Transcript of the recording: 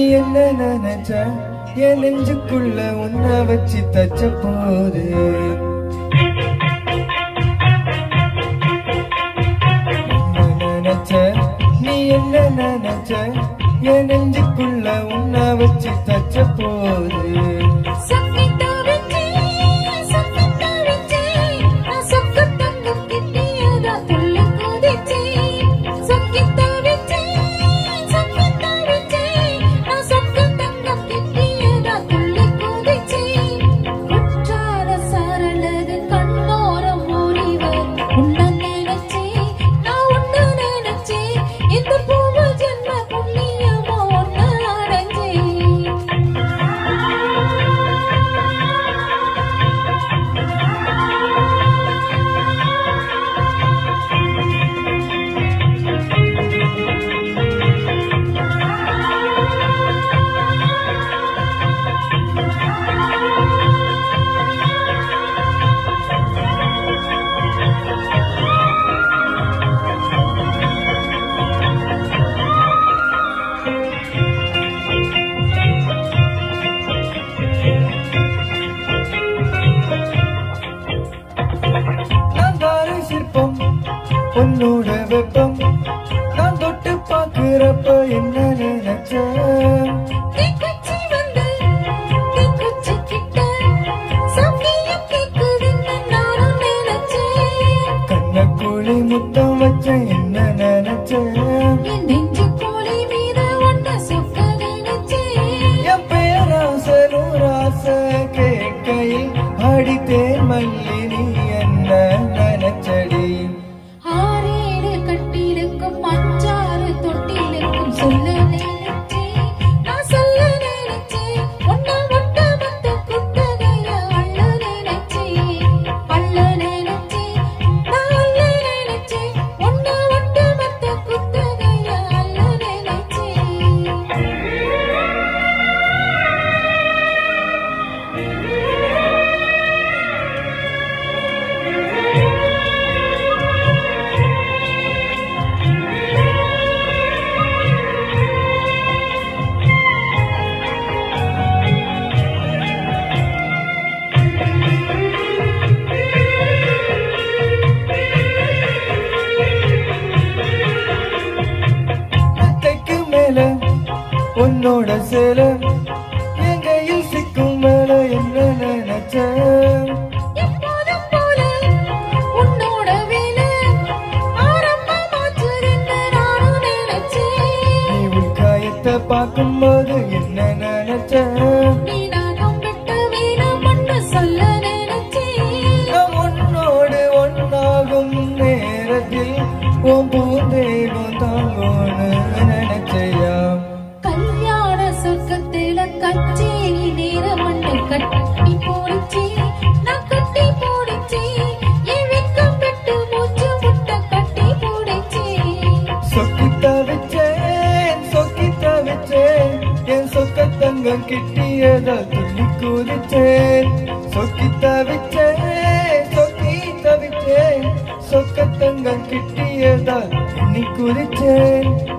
என்ன நினைச்ச என் நெஞ்சுக்குள்ள உன்னை வச்சு தச்ச போது என்ன நினைச்ச நீ என்ன நினைச்ச என் நெஞ்சுக்குள்ள உன்னை வச்சு தச்ச போது சொக்கிட்ட வச்சே சொக்கிட்ட வச்சே நான் சொக்கு தங்கம் கிட்டியதா துள்ளி குதிச்சே சொக்கிட்ட வச்சே சொக்கிட்ட வச்சே நான் சொக்கு தங்கம் கிட்டியதா துள்ளி குதிச்சே குற்றால சரளது கண்ணோரம் ஓடிவர் உன்ன நினைச்சே நான் உன்ன நினைச்சே இந்த பூவ ஜென்ம புண்ணியமோ ஒன்னு அடைஞ்சே நான் தார சிற்பம் உன்னோட வெப்பம் நான் தொட்டு பாக்குறப்ப என்ன நினைச்ச தீக்குச்சி வந்து தீக்குச்சி கிட்ட சங்கியம் கேக்குதுன்னு நானும் நினைச்சேன் கண்ணக்குழி முத்தம் வச்ச என்ன நினைச்ச என் நெஞ்சு கோழி மீது ஒன்ன சொக்க நினைச்சேன் என் பேராசரும் ராச கேட்கையில் அடித்தேன் மல்லி நீ என்ன நினைச்சடி ஆறேழு கட்டிலுக்கும் அஞ்சாறு தொட்டிலுக்கும் சொல்ல நினைச்சேன் நான் சொல்ல நினைச்சேன் ஒன்ன ஒட்ட மத்த குத்தகைய அள்ள நினைச்சேன் அள்ள நினைச்சேன் நான் அள்ள நினைச்சேன் ஒன்ன ஒட்ட மத்த குத்தகைய அள்ள நினைச்சேன் மெத்தைக்கு மேல உன்னோட சேல என் கையில் சிக்கும் மேல என்ன நினைச்ச எப்போதும் போல உன்னோட வேலை ஆரம்பமாச்சுதுன்னு நானும் நினைச்சேன் நீ உன் காயத்தை பார்க்கும்போது என்ன நினைச்ச நீ நானும் விட்ட வேணும்னு சொல்ல நினைச்சேன் நாம் உன்னோடு ஒன்னாகும் நேரத்தில் உன் பூந்தேகம் தாங்கோன்னு நினைச்சையா கல்யாண சொர்க்கத்தில கச்சேரி நேரம் மண்ணு கட்டி போடுச்சு நான் கட்டி போடுச்சு என் வெக்கம் விட்டு மூச்சு முட்டை கட்டி போடுச்சு சொக்கி தவிச்சேன் சொக்கி தவிச்சேன் என் சொக்க தங்கம் கிட்டியதா துள்ளி குதிச்சேன் சொக்கி தவிச்சேன் சொக்கி தவிச்சேன் சொக்க தங்கம் கிட்டியதா துள்ளி குதிச்சேன்